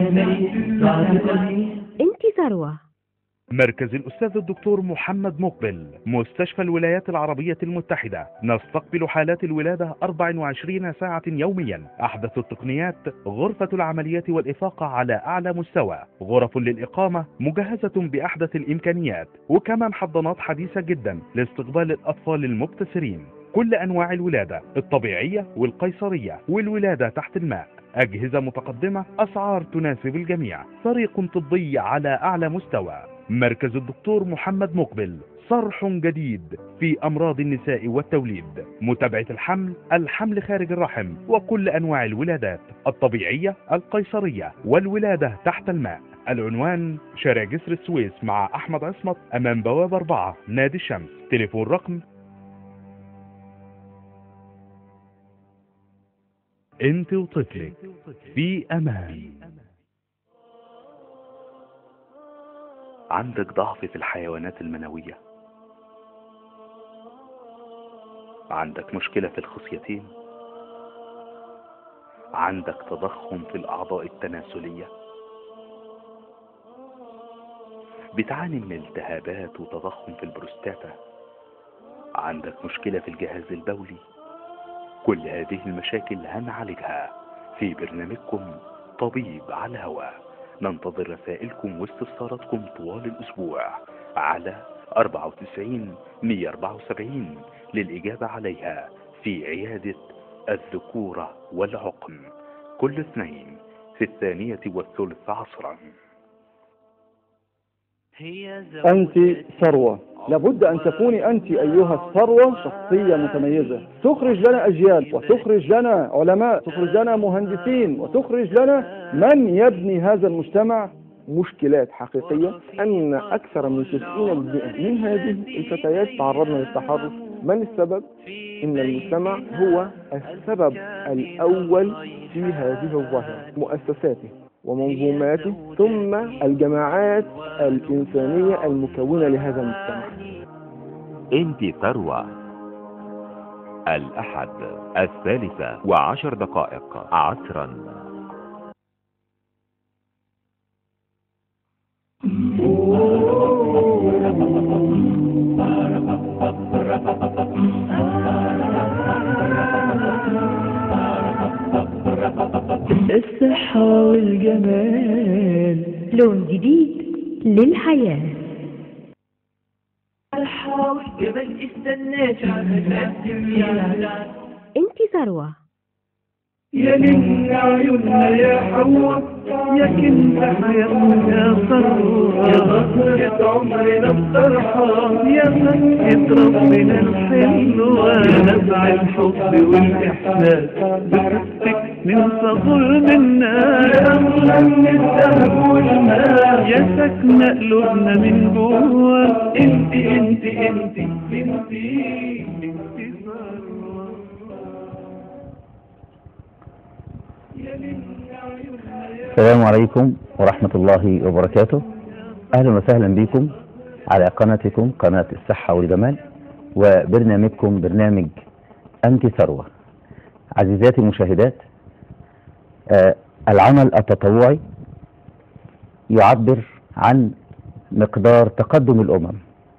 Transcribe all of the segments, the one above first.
انت ثروة مركز الأستاذ الدكتور محمد مقبل مستشفى الولايات العربية المتحدة نستقبل حالات الولادة 24 ساعة يوميا أحدث التقنيات غرفة العمليات والإفاقة على أعلى مستوى غرف للإقامة مجهزة بأحدث الإمكانيات وكمان حضانات حديثة جدا لاستقبال الأطفال المبتسرين كل أنواع الولادة الطبيعية والقيصرية والولادة تحت الماء أجهزة متقدمة أسعار تناسب الجميع فريق طبي على أعلى مستوى مركز الدكتور محمد مقبل صرح جديد في أمراض النساء والتوليد متابعة الحمل الحمل خارج الرحم وكل أنواع الولادات الطبيعية القيصرية والولادة تحت الماء العنوان شارع جسر السويس مع أحمد عصمت أمام بوابة 4 نادي الشمس تليفون رقم انت وطفلك في امان عندك ضعف في الحيوانات المنوية عندك مشكلة في الخصيتين عندك تضخم في الأعضاء التناسلية بتعاني من التهابات وتضخم في البروستاتا عندك مشكلة في الجهاز البولي كل هذه المشاكل هنعالجها في برنامجكم طبيب على الهواء ننتظر رسائلكم واستفساراتكم طوال الأسبوع على 94 174 للإجابة عليها في عيادة الذكورة والعقم كل اثنين في الثانية والثلث عصرا أنت ثروة لابد أن تكوني أنت أيها الثروة شخصية متميزة تخرج لنا أجيال وتخرج لنا علماء تخرج لنا مهندسين وتخرج لنا من يبني هذا المجتمع مشكلات حقيقية أن أكثر من 90% من هذه الفتيات تعرضن للتحرش من السبب؟ إن المجتمع هو السبب الأول في هذه الظاهرة مؤسساته ومنظوماته ثم الجماعات الإنسانية المكونة لهذا المجتمع انت ثروة الأحد الثالثة وعشر دقائق عصرا الصحة والجمال لون جديد للحياة الصحة والجمال استناك هنقدم يا انت ثروة يا من عيوننا يا حوا يا كنت حياتنا يا ثروة يا غفرة عمرنا الطرحة يا مسكة ربنا الحلوة يا نبع الحب والإحساس بحبك ننسى ظلم الناس يا أغلى من الذهب والماء يا سكن قلوبنا من جوا انت انت انت انت انت ثروة السلام عليكم ورحمة الله وبركاته أهلا وسهلا بكم على قناتكم قناة الصحة والجمال وبرنامجكم برنامج أنت ثروة عزيزاتي المشاهدات آه العمل التطوعي يعبر عن مقدار تقدم الأمم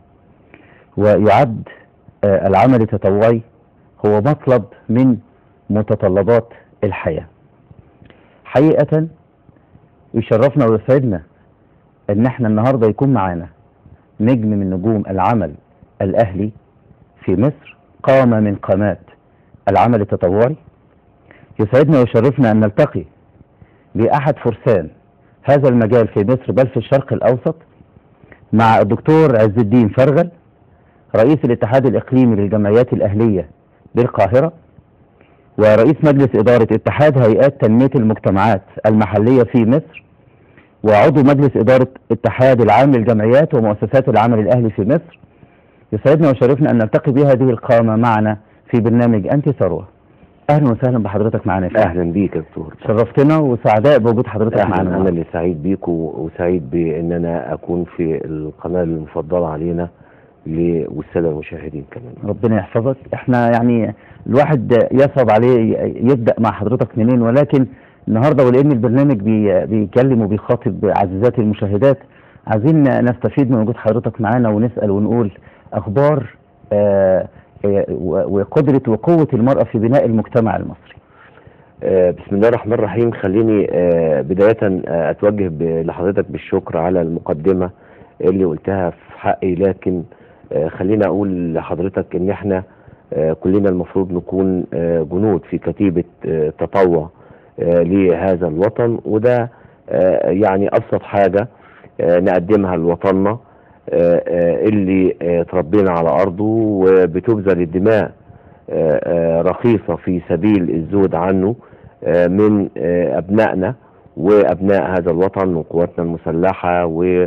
ويعد آه العمل التطوعي هو مطلب من متطلبات الحياه حقيقة يشرفنا ويسعدنا ان احنا النهاردة يكون معانا نجم من نجوم العمل الاهلي في مصر قامة من قامات العمل التطوعي يسعدنا ويشرفنا ان نلتقي باحد فرسان هذا المجال في مصر بل في الشرق الاوسط مع الدكتور عز الدين فرغل رئيس الاتحاد الاقليمي للجمعيات الاهلية بالقاهرة ورئيس مجلس إدارة اتحاد هيئات تنمية المجتمعات المحلية في مصر وعضو مجلس إدارة اتحاد العام للجمعيات ومؤسسات العمل الأهلي في مصر يسعدنا وشرفنا أن نلتقي بهذه القامة معنا في برنامج أنت ثروة أهلا وسهلا بحضرتك معنا يا فندم. اهلا بيك يا دكتور شرفتنا وسعداء بوجود حضرتك اهلا معنا انا اللي سعيد بيك و- وسعيد بان انا اكون في القناه المفضله علينا ل- والساده المشاهدين كمان ربنا يحفظك احنا يعني الواحد يصعب عليه يبدأ مع حضرتك منين ولكن النهارده ولان البرنامج بي بيتكلم وبيخاطب عزيزاتي المشاهدات عايزين نستفيد من وجود حضرتك معانا ونسال ونقول اخبار آه، آه، و- وقدره وقوه المراه في بناء المجتمع المصري آه، بسم الله الرحمن الرحيم خليني آه، بداية آه، أتوجه ب- لحضرتك بالشكر على المقدمة اللي قلتها في حقي لكن آه، خليني أقول لحضرتك إن إحنا آه، كلنا المفروض نكون آه، جنود في كتيبة آه، تطوع آه، لهذا الوطن وده آه، يعني أبسط حاجة آه، نقدمها لوطننا آه، آه، اللي آه، تربينا على أرضه وبتبذل الدماء آه، آه، رخيصة في سبيل الزود عنه آه، من آه، أبنائنا وأبناء هذا الوطن وقواتنا المسلحة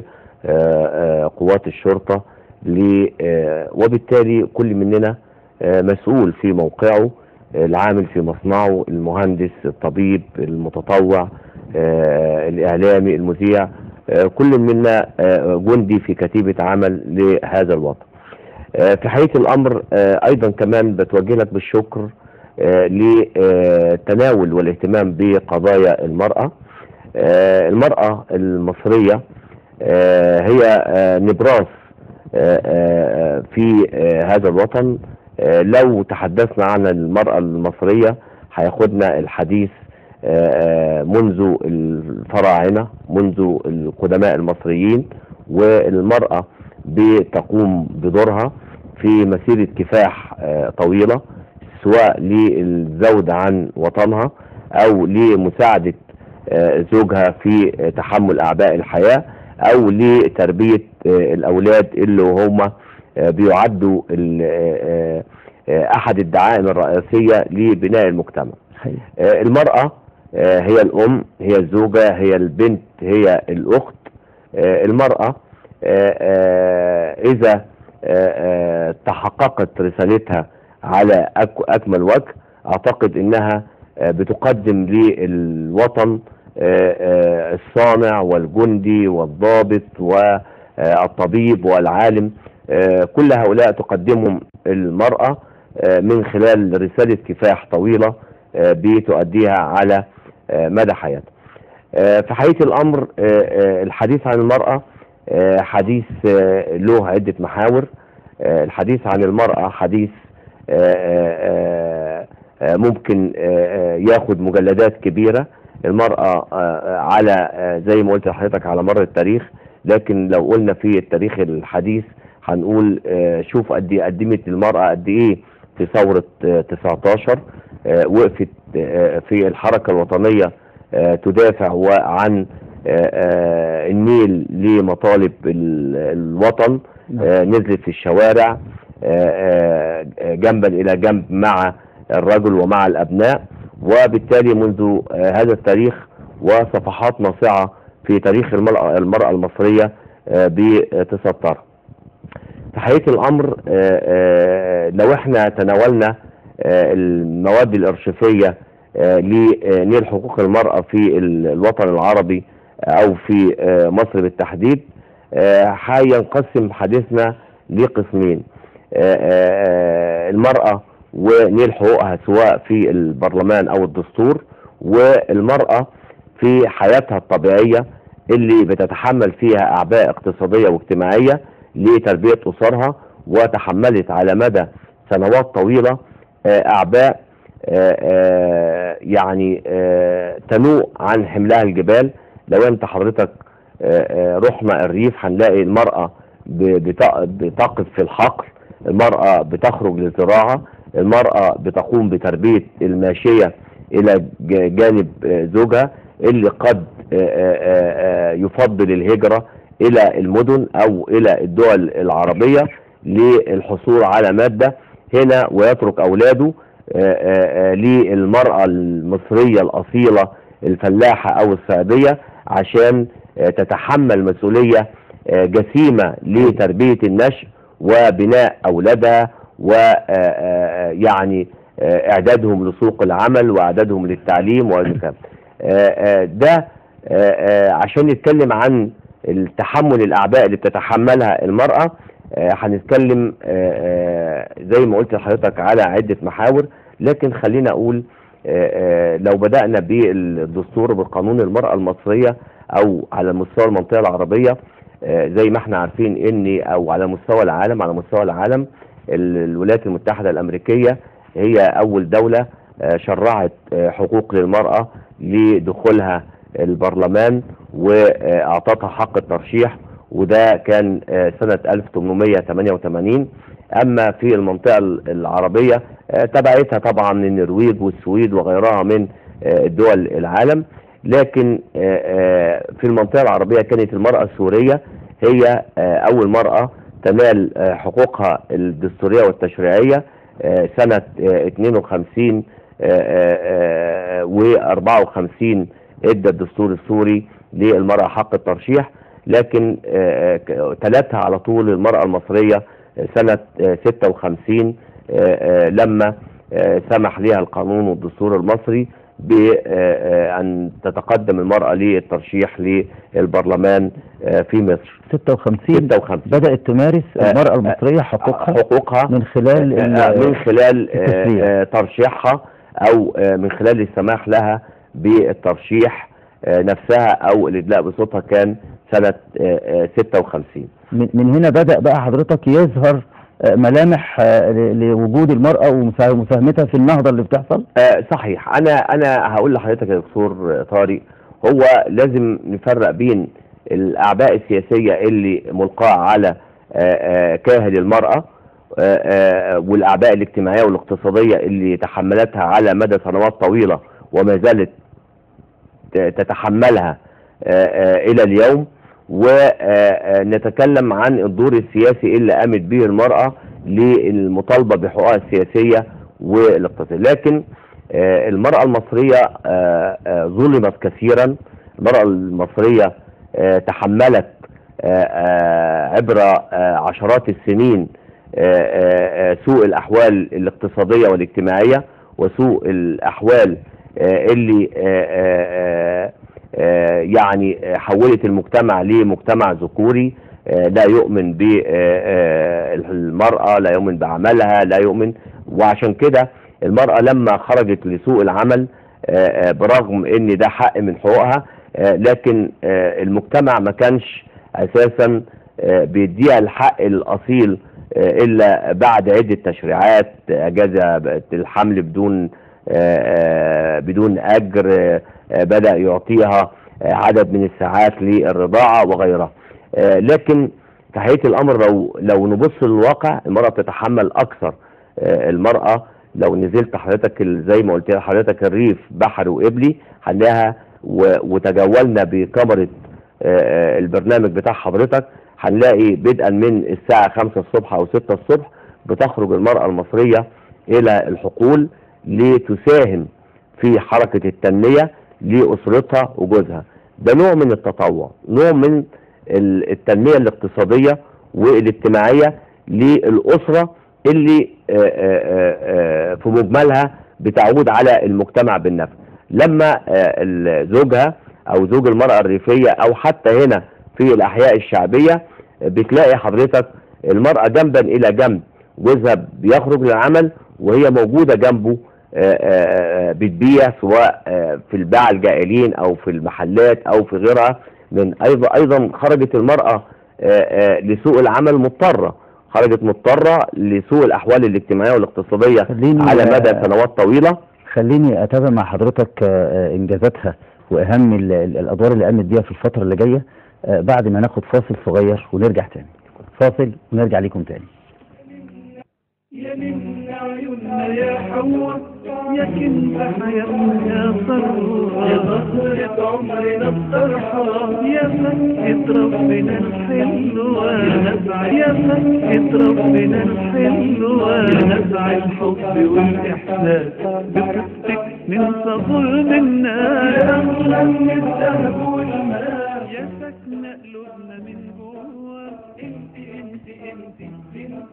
وقوات الشرطة ل- آه، وبالتالي كل مننا آه، مسؤول في موقعه آه، العامل في مصنعه المهندس الطبيب المتطوع آه، الإعلامي المذيع آه، كل منا آه، جندي في كتيبة عمل لهذا الوطن آه، في حقيقة الأمر آه، أيضا كمان بتوجه لك بالشكر آه، للتناول والاهتمام بقضايا المرأة آه، المرأة المصرية آه، هي آه، نبراس آه، آه، في آه، هذا الوطن آه، لو تحدثنا عن المرأة المصرية هياخدنا الحديث آه، آه، منذ الفراعنة منذ القدماء المصريين والمرأة بتقوم بدورها في مسيرة كفاح آه، طويلة سواء للزود عن وطنها أو لمساعدة آه، زوجها في آه، تحمل أعباء الحياة أو لتربية آه، الأولاد اللي هم آه، بيعدوا ال- آه، آه، أحد الدعائم الرئيسية لبناء المجتمع آه، المرأة آه، هي الأم هي الزوجة هي البنت هي الأخت آه، المرأة آه، آه، إذا آه، آه، تحققت رسالتها على أك- أكمل وجه أعتقد إنها آه، بتقدم للوطن آه، آه، الصانع والجندي والضابط والطبيب والعالم آه، كل هؤلاء تقدمهم المرأة آه، من خلال رسالة كفاح طويلة آه، بتؤديها على آه، مدى حياتها آه، في حقيقة الأمر آه، آه، الحديث عن المرأة آه، حديث آه، له عدة محاور آه، الحديث عن المرأة حديث آه، آه، آه، ممكن آه، آه، ياخد مجلدات كبيرة المرأة آه، آه، على آه، زي ما قلت لحضرتك على مر التاريخ لكن لو قلنا في التاريخ الحديث هنقول آه، شوف قد إيه قدمت المرأة قد ايه في ثورة آه، 19 آه، وقفت آه، في الحركة الوطنية آه، تدافع و- عن آه، آه، النيل لمطالب ال- الوطن آه، نزلت في الشوارع آه، آه، جنبا إلى جنب مع الرجل ومع الأبناء وبالتالي منذ آه، هذا التاريخ وصفحات ناصعة في تاريخ المرأة, المرأة المصرية آه، بتسطر في حقيقة الأمر آه، آه، لو احنا تناولنا آه، المواد الأرشيفية آه، لنيل حقوق المرأة في ال- الوطن العربي أو في آه، مصر بالتحديد آه، هينقسم حديثنا لقسمين آه، آه، المرأة ونيل حقوقها سواء في البرلمان أو الدستور والمرأة في حياتها الطبيعية اللي بتتحمل فيها أعباء اقتصادية واجتماعية لتربية أسرها وتحملت على مدى سنوات طويلة آه، أعباء آه، آه، يعني آه، تنوء عن حملها الجبال لو انت حضرتك آه، آه، رحنا الريف هنلاقي المرأة ب- بت- بتقف في الحقل المرأة بتخرج للزراعة المرأة بتقوم بتربية الماشية إلى ج- جانب آه، زوجها اللي قد آه، آه، آه، يفضل الهجرة إلى المدن أو إلى الدول العربية للحصول على مادة هنا ويترك أولاده آه، آه، آه، للمرأة المصرية الأصيلة الفلاحة أو الصعيدية عشان آه، تتحمل مسؤولية آه، جسيمة لتربية النشء وبناء أولادها ويعني إعدادهم لسوق العمل وإعدادهم للتعليم وهكذا ده آه، آه، عشان نتكلم عن التحمل الأعباء اللي بتتحملها المرأة آه، هنتكلم آه، آه، زي ما قلت لحضرتك على عدة محاور لكن خلينا أقول آه، آه، لو بدأنا بالدستور بقانون المرأة المصرية أو على مستوى المنطقة العربية آه، زي ما احنا عارفين ان او على مستوى العالم على مستوى العالم ال- الولايات المتحدة الأمريكية هي أول دولة آه، شرعت آه، حقوق للمرأة لدخولها البرلمان وأعطتها حق الترشيح وده كان آه، سنة 1888 أما في المنطقة ال- العربية آه، تبعتها طبعا النرويج والسويد وغيرها من آه، دول العالم لكن آه، آه، في المنطقة العربية كانت المرأة السورية هي آه، أول مرأة تنال آه، حقوقها الدستورية والتشريعية آه، سنة آه، 52 و54 ادى الدستور السوري للمرأة حق الترشيح لكن آه، ك- تلتها على طول المرأة المصرية آه، سنة آه، 56 آه، آه، لما آه، سمح لها القانون والدستور المصري بأن تتقدم المرأة للترشيح للبرلمان آه، في مصر 56 56 بدأت تمارس آه، المرأة آه، المصرية حقوقها حقوقها من خلال ال- آه، من خلال آه، التسريع. آه، ترشيحها او آه، من خلال السماح لها بالترشيح آه، نفسها او الادلاء بصوتها كان سنة آه، آه، 56 من من هنا بدأ بقى حضرتك يظهر آه، ملامح آه، ل- لوجود المرأة ومسا- ومساهمتها في النهضة اللي بتحصل آه، صحيح انا انا هقول لحضرتك يا دكتور طارق هو لازم نفرق بين الاعباء السياسيه اللي ملقاه على آه، آه، كاهل المراه آه، آه، والاعباء الاجتماعيه والاقتصاديه اللي تحملتها على مدى سنوات طويله وما زالت ت- تتحملها آه، آه، الى اليوم ونتكلم عن الدور السياسي اللي قامت به المراه للمطالبه بحقوقها السياسيه والاقتصاديه لكن آه، المراه المصريه آه، آه، ظلمت كثيرا المراه المصريه آه، تحملت آه، آه، عبر آه، عشرات السنين آه، آه، آه، سوء الأحوال الاقتصادية والاجتماعية وسوء الأحوال آه، اللي آه، آه، آه، يعني آه، حولت المجتمع لمجتمع ذكوري آه، لا يؤمن بالمرأة لا يؤمن بعملها لا يؤمن وعشان كده المرأة لما خرجت لسوق العمل آه، آه، برغم ان ده حق من حقوقها آه، لكن آه، المجتمع ما كانش اساسا آه، بيديها الحق الاصيل آه، الا بعد عده تشريعات اجازه الحمل بدون آه، آه، بدون اجر آه، آه، بدا يعطيها آه، عدد من الساعات للرضاعه وغيرها آه، لكن في حقيقه الامر لو لو نبص للواقع المراه بتتحمل اكثر آه، المراه لو نزلت حضرتك ال- زي ما قلت لحضرتك الريف بحر وقبلي هنلاقيها و- وتجولنا بكاميرا آه، آه، البرنامج بتاع حضرتك هنلاقي بدءا من الساعة 5 الصبح أو 6 الصبح بتخرج المرأة المصرية إلى الحقول لتساهم في حركة التنمية لأسرتها وجوزها ده نوع من التطوع نوع من ال- التنمية الاقتصادية والاجتماعية للأسرة اللي آه، آه، آه، آه، في مجملها بتعود على المجتمع بالنفع لما آه، ال- زوجها او زوج المرأة الريفية او حتى هنا في الاحياء الشعبية آه، بتلاقي حضرتك المرأة جنبا الى جنب جوزها بيخرج للعمل وهي موجودة جنبه آه، آه، آه، بتبيع سواء آه، في الباعة الجائلين او في المحلات او في غيرها من ايضا ايضا خرجت المرأة آه، آه، لسوق العمل مضطرة خرجت مضطرة لسوء الاحوال الاجتماعية والاقتصادية خليني على مدى آه، سنوات طويلة خليني اتابع مع حضرتك آه، آه، انجازاتها واهم ال- ال- الادوار اللي قامت بيها في الفتره اللي جايه آه، بعد ما ناخد فاصل صغير ونرجع تاني فاصل ونرجع ليكم تاني يا من عيوننا يا حواء يا كنز حياتنا يا ثروة يا نظرة عمرنا الطرحة يا فكة ربنا الحلوة يا نزع يا فكة ربنا الحلوة يا نزع الحب والإحساس بقصتك ننسى ظلم الناس يا أغلى من الذهب والماء يا سكن قلوبنا من جوا انت انت انت انت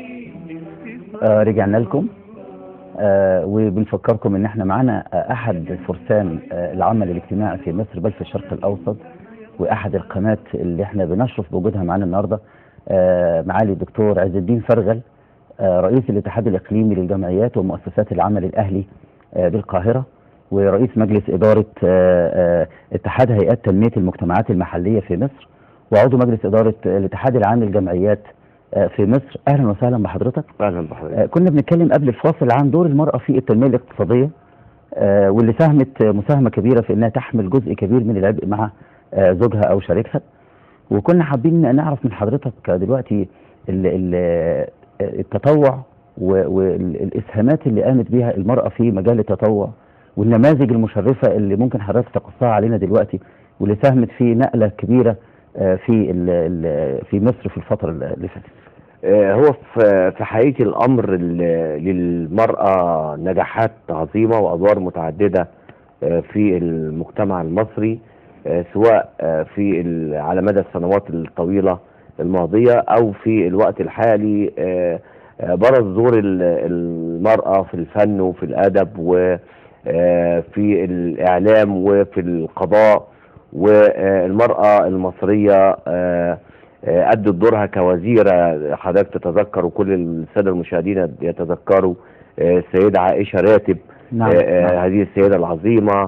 انت آه رجعنا لكم آه وبنفكركم ان احنا معانا آه احد فرسان آه العمل الاجتماعي في مصر بل في الشرق الاوسط واحد القناه اللي احنا بنشرف بوجودها معانا النهارده آه معالي الدكتور عز الدين فرغل آه رئيس الاتحاد الاقليمي للجمعيات ومؤسسات العمل الاهلي آه، بالقاهرة ورئيس مجلس إدارة آه، آه، اتحاد هيئات تنمية المجتمعات المحلية في مصر وعضو مجلس إدارة الاتحاد العام للجمعيات آه، في مصر أهلا وسهلا بحضرتك اهلا آه، بحضرتك كنا بنتكلم قبل الفاصل عن دور المرأة في التنمية الاقتصادية آه، واللي ساهمت آه، مساهمة كبيرة في انها تحمل جزء كبير من العبء مع آه، زوجها او شريكها وكنا حابين نعرف من حضرتك دلوقتي ال- ال- آه، التطوع و- والاسهامات اللي قامت بيها المرأة في مجال التطوع والنماذج المشرفة اللي ممكن حضرتك تقصها علينا دلوقتي واللي ساهمت في نقلة كبيرة آه، في ال- ال- في مصر في الفترة اللي فاتت آه، هو في في حقيقة الأمر ال- للمرأة نجاحات عظيمة وأدوار متعددة آه، في المجتمع المصري آه، سواء آه، في ال- على مدى السنوات الطويلة الماضية أو في الوقت الحالي آه، آه، برز دور ال- المرأة في الفن وفي الأدب وفي الإعلام وفي القضاء والمرأة المصرية آه، آه، أدت دورها كوزيرة حضرتك تتذكر وكل السادة المشاهدين يتذكروا آه، السيدة عائشة راتب نعم, آه، آه، نعم. هذه السيدة العظيمة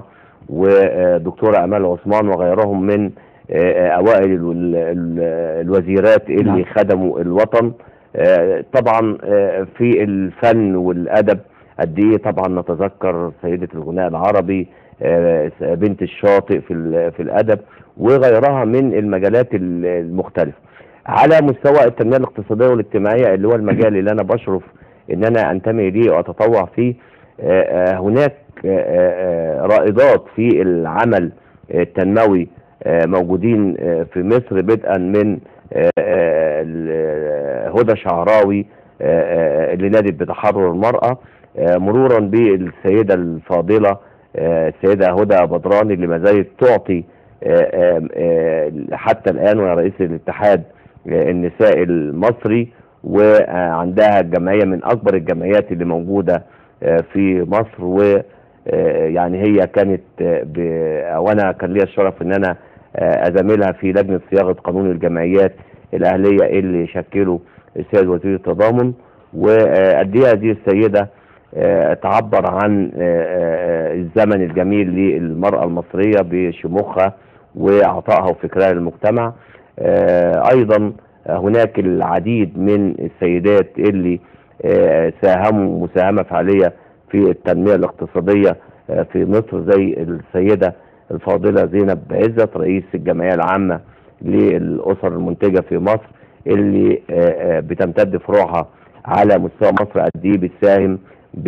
ودكتورة أمال عثمان وغيرهم من آه، آه، أوائل ال- ال- الوزيرات اللي نعم. خدموا الوطن آه، طبعا آه، في الفن والأدب قد إيه طبعا نتذكر سيدة الغناء العربي آه، بنت الشاطئ في ال- في الأدب وغيرها من المجالات ال- المختلفة على مستوى التنمية الاقتصادية والاجتماعية اللي هو المجال اللي أنا بشرف إن أنا أنتمي ليه وأتطوع فيه آه، آه، هناك آه، آه، رائدات في العمل التنموي آه، موجودين آه، في مصر بدءا من آه، آه، ال- هدى شعراوي آه، آه، اللي نادت بتحرر المرأة آه، مرورا بالسيدة الفاضلة آه، السيدة هدى بدران اللي ما زالت تعطي آه، آه، آه، حتى الآن وهي رئيس الاتحاد آه، النساء المصري وعندها جمعية من أكبر الجمعيات اللي موجودة آه، في مصر و آه، يعني هي كانت آه، ب- وانا كان ليا الشرف ان انا آه، ازاملها في لجنه صياغه قانون الجمعيات الاهليه اللي شكله السيد وزير التضامن وقد ايه هذه السيده آه، تعبر عن آه، آه، الزمن الجميل للمراه المصريه بشموخها وعطائها وفكرها للمجتمع آه، ايضا هناك العديد من السيدات اللي آه، ساهموا مساهمه فعاليه في التنميه الاقتصاديه آه، في مصر زي السيده الفاضله زينب عزت رئيس الجمعيه العامه للاسر المنتجه في مصر اللي آه، آه، بتمتد فروعها على مستوى مصر قد ايه بتساهم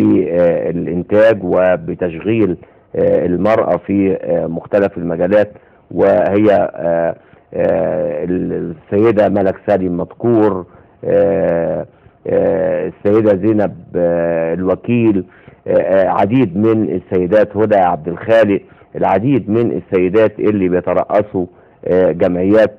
بالانتاج وبتشغيل آه، المراه في آه، مختلف المجالات وهي آه، آه، السيده ملك سالم مذكور آه، آه، السيده زينب آه، الوكيل آه، آه، عديد من السيدات هدى عبد الخالق العديد من السيدات اللي بيترأسوا آه، جمعيات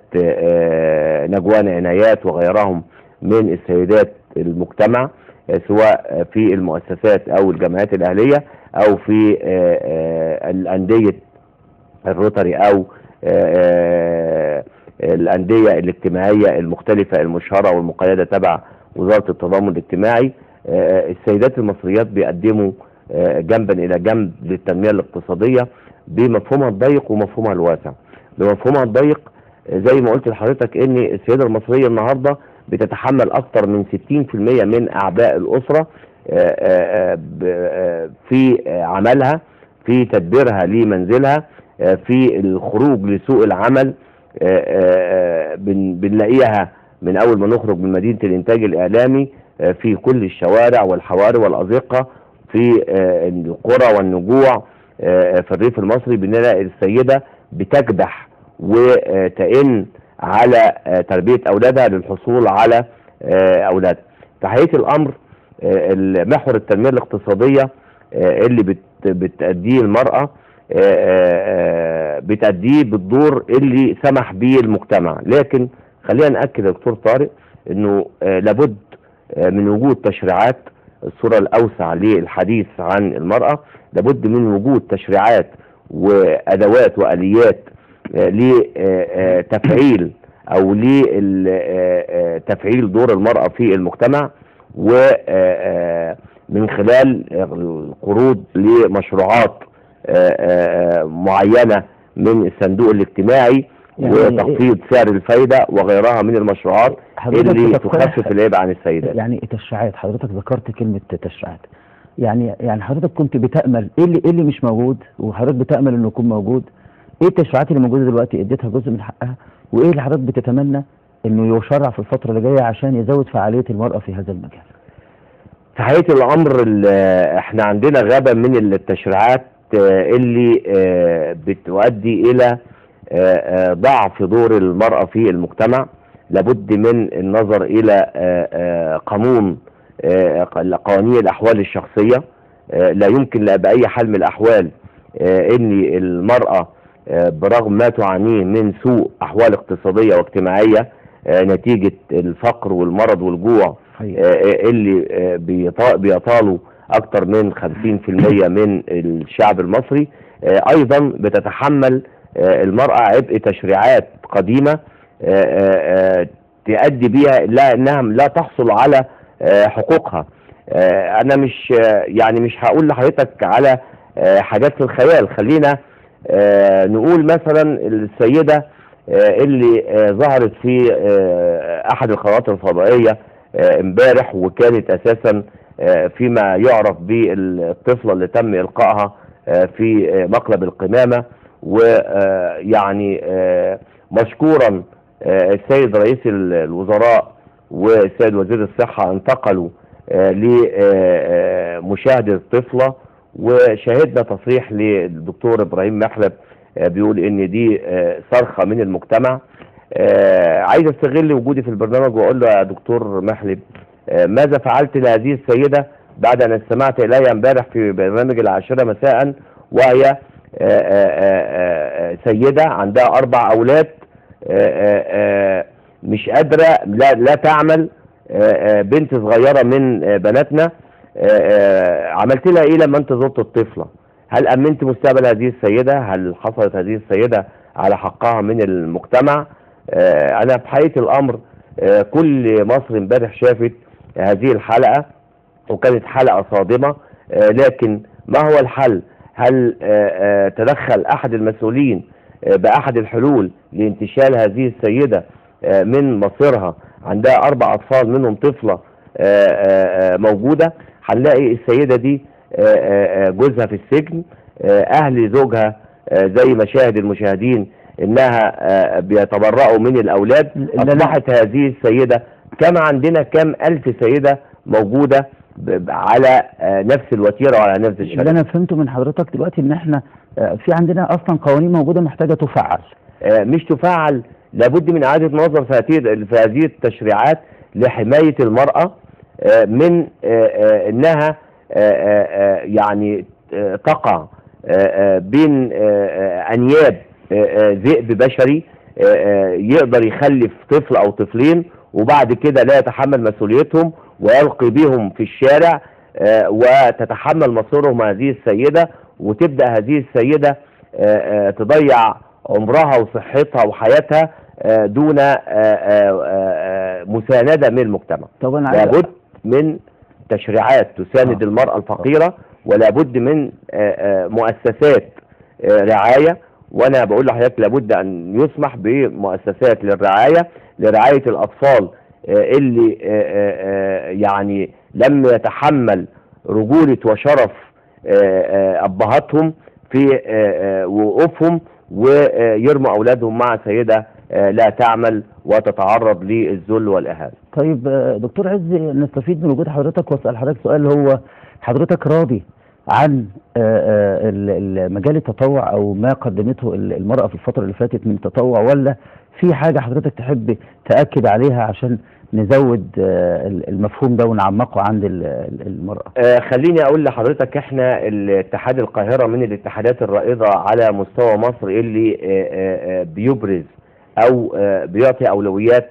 آه، نجوان عنايات وغيرهم من السيدات المجتمع آه، سواء في المؤسسات او الجمعيات الاهليه او في آه، آه، الانديه الروتري او آه، آه، الانديه الاجتماعيه المختلفه المشهره والمقيده تبع وزاره التضامن الاجتماعي آه، السيدات المصريات بيقدموا آه، جنبا الى جنب للتنميه الاقتصاديه بمفهومها الضيق ومفهومها الواسع بمفهومها الضيق آه، زي ما قلت لحضرتك ان السيده المصريه النهارده بتتحمل اكثر من 60% من اعباء الاسره آه، آه، آه، ب- آه، في آه، عملها في تدبيرها لمنزلها آه، في الخروج لسوق العمل آه، آه، آه، بن- بنلاقيها من اول ما نخرج من مدينه الانتاج الاعلامي آه، في كل الشوارع والحواري والازقه في آه، القرى والنجوع آه، في الريف المصري بنلاقي السيده بتكدح وتئن على آه، تربيه اولادها للحصول على آه، اولادها في حقيقه الامر آه، محور التنميه الاقتصاديه آه، اللي بت- بتأديه المرأة آه، آه، آه، بتأديه بالدور اللي سمح به المجتمع لكن خلينا نأكد يا دكتور طارق انه آه، لابد آه، من وجود تشريعات الصورة الأوسع للحديث عن المرأة لابد من وجود تشريعات وأدوات وآليات لتفعيل أو لتفعيل دور المرأة في المجتمع من خلال القروض لمشروعات آه، آه، معينة من الصندوق الاجتماعي يعني وتخفيض سعر الفايدة وغيرها من المشروعات حضرتك اللي بتقترح- تخفف العبء عن السيدات يعني تشريعات حضرتك ذكرت كلمة تشريعات يعني يعني حضرتك كنت بتأمل ايه اللي ايه اللي مش موجود وحضرتك بتأمل انه يكون موجود ايه التشريعات اللي موجودة دلوقتي اديتها جزء من حقها وايه اللي حضرتك بتتمنى انه يشرع في الفترة اللي جاية عشان يزود فعالية المرأة في هذا المجال في حقيقة الأمر ال- احنا عندنا غابة من التشريعات آه، اللي آه، بتؤدي إلى آه، آه، ضعف دور المرأة في المجتمع لابد من النظر إلى آه، آه، قانون آه، قوانين الأحوال الشخصية آه، لا يمكن لا بأي حال من الأحوال آه، إن المرأة آه، برغم ما تعانيه من سوء أحوال اقتصادية واجتماعية آه، نتيجة الفقر والمرض والجوع حقيقة. آه، اللي آه، بيطا- بيطالوا اكتر من 50% من الشعب المصري آه، ايضا بتتحمل آه، المرأة عبء تشريعات قديمة آه، آه، آه، تؤدي بيها لا انها لا تحصل على آه، حقوقها آه، انا مش آه، يعني مش هقول لحضرتك على آه، حاجات في الخيال خلينا آه، نقول مثلا السيدة آه، اللي آه، ظهرت في آه، احد القنوات الفضائية آه، امبارح وكانت اساسا آه، فيما يعرف بالطفلة اللي تم القائها آه، في آه، مقلب القمامة ويعني مشكورا آه، السيد رئيس ال- الوزراء والسيد وزير الصحة انتقلوا لمشاهدة الطفلة وشاهدنا تصريح للدكتور ابراهيم محلب آه، بيقول ان دي آه، صرخة من المجتمع آه، عايز استغل وجودي في البرنامج واقول له يا دكتور محلب آه، ماذا فعلت لهذه السيدة بعد ان استمعت الي امبارح في برنامج العاشرة مساء وهي آه، آه، آه، آه، سيدة عندها اربع اولاد آه، آه، آه، مش قادرة لا, لا تعمل آه، آه، بنت صغيرة من آه، بناتنا آه، آه، عملت لها ايه لما انت زرت الطفلة هل امنت مستقبل هذه السيدة هل حصلت هذه السيدة على حقها من المجتمع آه، انا في حقيقة الامر آه، كل مصر امبارح شافت هذه الحلقة وكانت حلقة صادمة آه، لكن ما هو الحل هل آه، آه، تدخل احد المسؤولين آه، باحد الحلول لانتشال هذه السيدة آه، من مصيرها عندها اربع اطفال منهم طفلة آه، آه، آه، موجودة هنلاقي السيدة دي آه، آه، آه، جوزها في السجن آه، اهل زوجها آه، زي ما شاهد المشاهدين انها آه، بيتبرأوا من الاولاد اللي أنا- اصبحت هذه السيدة كما عندنا كم الف سيدة موجودة ب- ب- على آه، نفس الوتيرة وعلى نفس اللي الشكل انا فهمته من حضرتك دلوقتي ان احنا آه، في عندنا اصلا قوانين موجودة محتاجة تفعل آه، مش تفعل لابد من إعادة نظر في هذه في هذه التشريعات لحماية المرأة آه، من آه، آه، إنها آه، آه، آه، يعني آه، تقع آه، آه، بين آه، آه، أنياب آه، آه، ذئب بشري آه، آه، يقدر يخلف طفل أو طفلين وبعد كده لا يتحمل مسؤوليتهم ويلقي بهم في الشارع آه، وتتحمل مصيرهم هذه السيدة وتبدأ هذه السيدة آه، آه، تضيع عمرها وصحتها وحياتها آه، دون آه، آه، آه، مساندة من المجتمع طب انا عايز لابد من تشريعات تساند آه. المرأة الفقيرة ولابد من آه، آه، مؤسسات آه، رعاية وانا بقول لحضرتك لابد ان يسمح بمؤسسات للرعاية لرعاية الاطفال آه، اللي آه، آه، آه، يعني لم يتحمل رجولة وشرف آه، آه، ابهاتهم في آه، آه، وقوفهم ويرموا اولادهم مع سيدة آه، لا تعمل وتتعرض للذل والاهانة طيب آه، دكتور عز نستفيد من وجود حضرتك واسال حضرتك سؤال هو حضرتك راضي عن آه، آه، ال- ال- مجال التطوع او ما قدمته ال- المرأة في الفترة اللي فاتت من تطوع ولا في حاجة حضرتك تحب تأكد عليها عشان نزود آه، ال- المفهوم ده ونعمقه عند ال- ال- المرأة آه، خليني اقول لحضرتك احنا الاتحاد القاهرة من الاتحادات الرائدة على مستوى مصر اللي آه، آه، آه، بيبرز او آه، بيعطي اولويات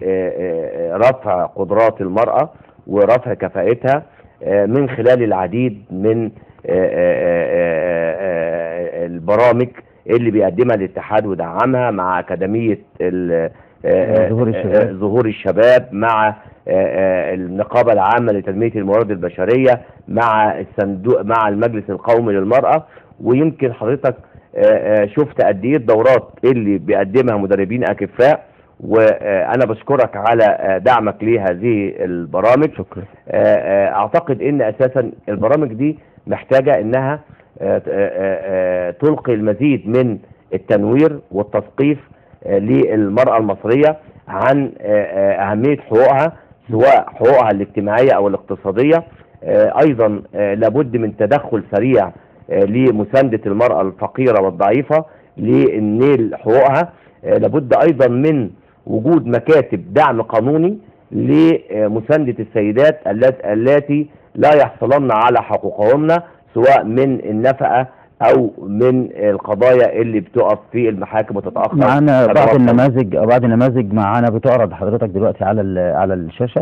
لرفع قدرات المرأة ورفع كفاءتها آه، من خلال العديد من آه، آه، آه، آه، البرامج اللي بيقدمها الاتحاد ودعمها مع أكاديمية ال- آه، ظهور آه، الشباب. ظهور الشباب مع آه، النقابة العامة لتنمية الموارد البشرية مع الصندوق مع المجلس القومي للمرأة ويمكن حضرتك آه، آه، شفت قد ايه الدورات اللي بيقدمها مدربين اكفاء وانا بشكرك على آه، دعمك لهذه البرامج شكرا آه، آه، اعتقد ان اساسا البرامج دي محتاجه انها آه، آه، آه، تلقي المزيد من التنوير والتثقيف آه، للمراه المصريه عن آه، آه، اهميه حقوقها سواء حقوقها الاجتماعيه او الاقتصاديه آه، ايضا آه، لابد من تدخل سريع آه، لمسانده المراه الفقيره والضعيفه لنيل حقوقها آه، لابد ايضا من وجود مكاتب دعم قانوني لمساندة السيدات اللات- اللاتي لا يحصلن على حقوقهن سواء من النفقة أو من القضايا اللي بتقف في المحاكم وتتأخر معانا بعض تتوقف. النماذج بعض النماذج معانا بتعرض حضرتك دلوقتي على ال- على الشاشه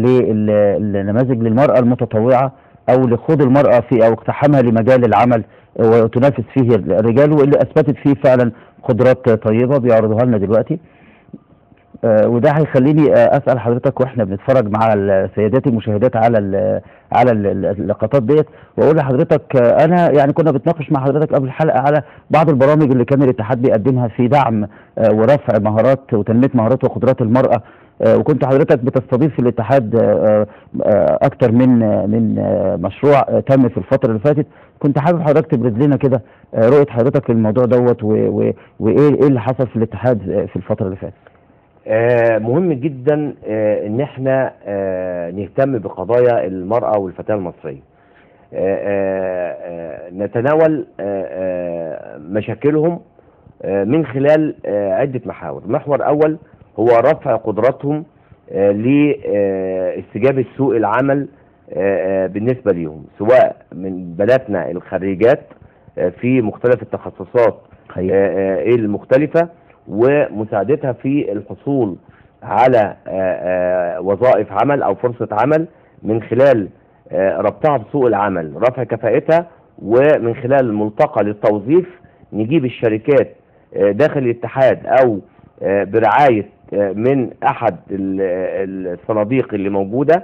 للنماذج للمراه المتطوعه او لخوض المراه في او اقتحامها لمجال العمل وتنافس فيه الرجال واللي اثبتت فيه فعلا قدرات طيبه بيعرضوها لنا دلوقتي آه، وده هيخليني آه، اسال حضرتك واحنا بنتفرج مع السيدات المشاهدات على ال على ال- اللقطات ديت واقول لحضرتك آه، انا يعني كنا بنتناقش مع حضرتك قبل الحلقه على بعض البرامج اللي كان الاتحاد بيقدمها في دعم آه، ورفع مهارات وتنميه مهارات وقدرات المراه آه، وكنت حضرتك بتستضيف في الاتحاد آه، آه، اكتر من آه، من آه، مشروع آه، تم في الفتره اللي فاتت كنت حابب حضرتك تبرز لنا كده آه، رؤيه حضرتك للموضوع دوت و- و- وايه ايه اللي حصل في الاتحاد آه، في الفتره اللي فاتت آه، مهم جدا آه، ان احنا آه، نهتم بقضايا المرأة والفتاة المصرية آه، آه، آه، نتناول آه، آه، مشاكلهم آه، من خلال آه، عدة محاور محور أول هو رفع قدراتهم آه، لاستجابة سوق العمل آه، آه، بالنسبة ليهم سواء من بناتنا الخريجات آه، في مختلف التخصصات حقيقي. آه، آه، المختلفة ومساعدتها في الحصول على آه، آه، وظائف عمل أو فرصة عمل من خلال آه، ربطها بسوق العمل رفع كفاءتها ومن خلال ملتقى للتوظيف نجيب الشركات آه، داخل الاتحاد أو آه، برعاية آه، من أحد ال- الصناديق اللي موجودة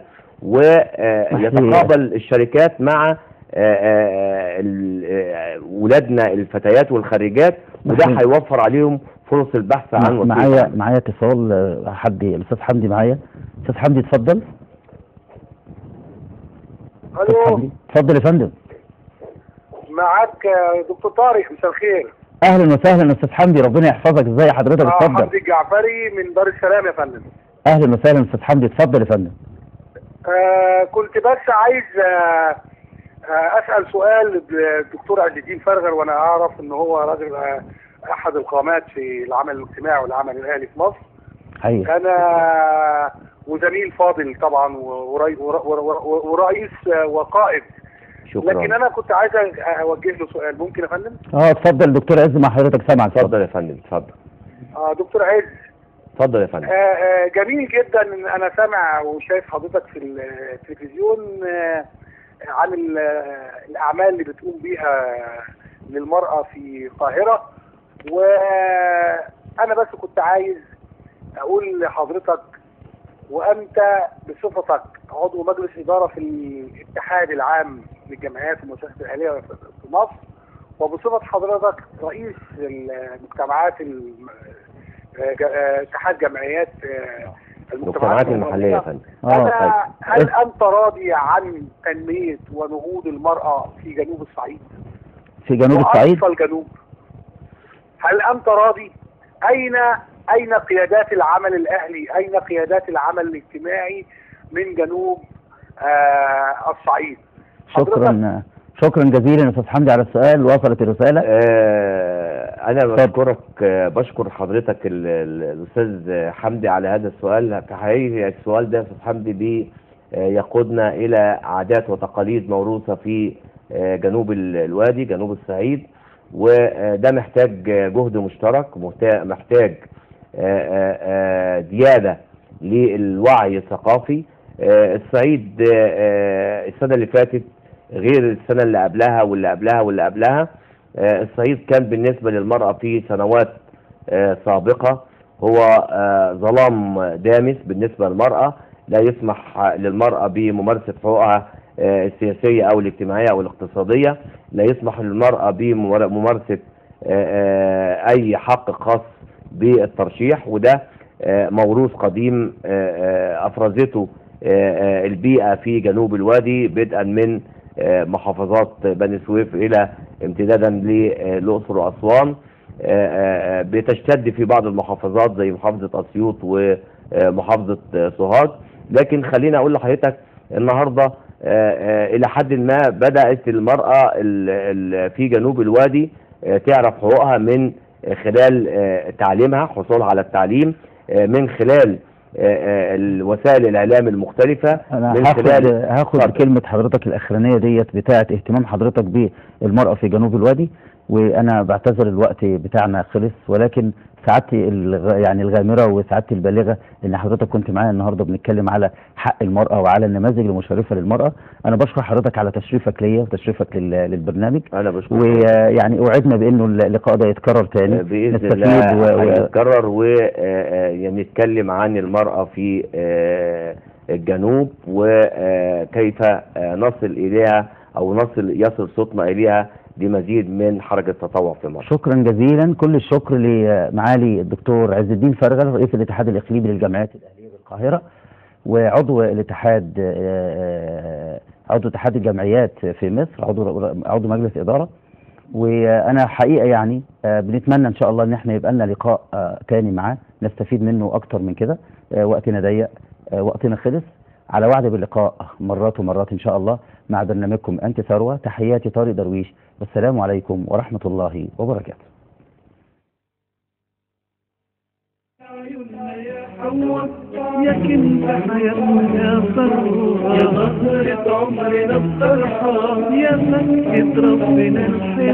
ويتقابل الشركات مع آه، آه، ال- آه، ولادنا الفتيات والخريجات وده محمود. هيوفر عليهم فرص البحث عن وظيفة معايا عمل. معايا اتصال آه، حد الاستاذ حمدي معايا استاذ حمدي اتفضل استاذ الو حمدي اتفضل يا فندم معاك آه، دكتور طارق مساء الخير اهلا وسهلا استاذ حمدي ربنا يحفظك ازاي حضرتك آه، اتفضل حمدي الجعفري من دار السلام يا فندم اهلا وسهلا استاذ حمدي اتفضل يا فندم آه كنت بس عايز آه آه اسال سؤال الدكتور عز الدين فرغر وانا اعرف ان هو راجل آه احد القامات في العمل الاجتماعي والعمل الاهلي في مصر حقيقي انا وزميل فاضل طبعا وري- ور- ور- ور- ورئيس آه، وقائد شكرا لكن انا كنت عايز اوجه له سؤال ممكن يا فندم؟ اه اتفضل دكتور عز مع حضرتك سامعك اتفضل يا فندم اتفضل آه دكتور عز اتفضل يا فندم آه، آه، جميل جدا ان انا سامع وشايف حضرتك في التلفزيون آه، عن ال- آه، الاعمال اللي بتقوم بيها للمراه في القاهره وانا بس كنت عايز اقول لحضرتك وانت بصفتك عضو مجلس اداره في الاتحاد العام للجمعيات والمؤسسات الاهليه في مصر وبصفه حضرتك رئيس المجتمعات الم- آه، ج- آه، اتحاد جمعيات آه، المجتمعات المحلية يا فندم اه طيب أنا هل أنت راضي عن تنمية ونهوض المرأة في جنوب الصعيد؟ في جنوب الصعيد وأقصى الجنوب هل أنت راضي؟ أين أين قيادات العمل الأهلي؟ أين قيادات العمل الاجتماعي من جنوب آه الصعيد؟ حضرتك شكرا شكرا جزيلا يا استاذ حمدي على السؤال وصلت الرساله آه، انا اتفضل. بشكرك آه، بشكر حضرتك ال- ال- الاستاذ حمدي على هذا السؤال في حقيقه السؤال ده يا استاذ حمدي بي آه، يقودنا الى عادات وتقاليد موروثه في آه، جنوب ال- الوادي جنوب الصعيد وده محتاج آه، جهد مشترك محتا- محتاج آه، آه، آه، زياده للوعي الثقافي آه، الصعيد آه، آه، السنه اللي فاتت غير السنة اللي قبلها واللي قبلها واللي قبلها آه، الصعيد كان بالنسبة للمرأة في سنوات آه، سابقة هو آه، ظلام دامس بالنسبة للمرأة لا يسمح للمرأة بممارسة حقوقها آه، السياسية أو الاجتماعية أو الاقتصادية لا يسمح للمرأة بممارسة آه، آه، أي حق خاص بالترشيح وده آه، موروث قديم آه، آه، أفرزته آه، آه، البيئة في جنوب الوادي بدءا من آه، محافظات بني سويف إلى امتدادا للأقصر وأسوان آه، آه، بتشتد في بعض المحافظات زي محافظة أسيوط ومحافظة آه، سوهاج لكن خليني أقول لحضرتك النهاردة آه، آه، إلى حد ما بدأت المرأة ال- ال- في جنوب الوادي آه، تعرف حقوقها من آه، خلال آه، تعليمها حصولها على التعليم آه، من خلال آه، آه، وسائل الإعلام المختلفة انا من هاخد خلال هاخد اتفضل. كلمه حضرتك الاخرانيه ديت بتاعه اهتمام حضرتك بالمراه في جنوب الوادي وانا بعتذر الوقت بتاعنا خلص ولكن سعادتي الغ... يعني الغامره وسعادتي البالغه ان حضرتك كنت معايا النهارده بنتكلم على حق المراه وعلى النماذج المشرفه للمراه انا بشكر حضرتك على تشريفك ليا وتشريفك لل... للبرنامج أنا بشكرك ويعني اوعدنا بانه اللقاء ده يتكرر تاني باذن نستفيد الله و... و... هنتكرر ونتكلم عن المراه في آه، الجنوب وكيف نصل اليها او نصل يصل صوتنا اليها لمزيد من حركه التطوع في مصر. شكرا جزيلا كل الشكر لمعالي الدكتور عز الدين فرغل رئيس الاتحاد الاقليمي للجامعات الاهليه بالقاهره وعضو الاتحاد آه، عضو اتحاد الجمعيات في مصر عضو عضو مجلس اداره وانا حقيقه يعني آه، بنتمنى ان شاء الله ان احنا يبقى لنا لقاء آه، تاني معاه نستفيد منه اكتر من كده آه، وقتنا ضيق آه، وقتنا خلص على وعد باللقاء مرات ومرات ان شاء الله مع برنامجكم انت ثروه تحياتي طارق درويش والسلام عليكم ورحمه الله وبركاته حواء يا كنت حياتنا يا ثروة يا نظرة عمرنا الطرحة يا مكة ربنا الحلوة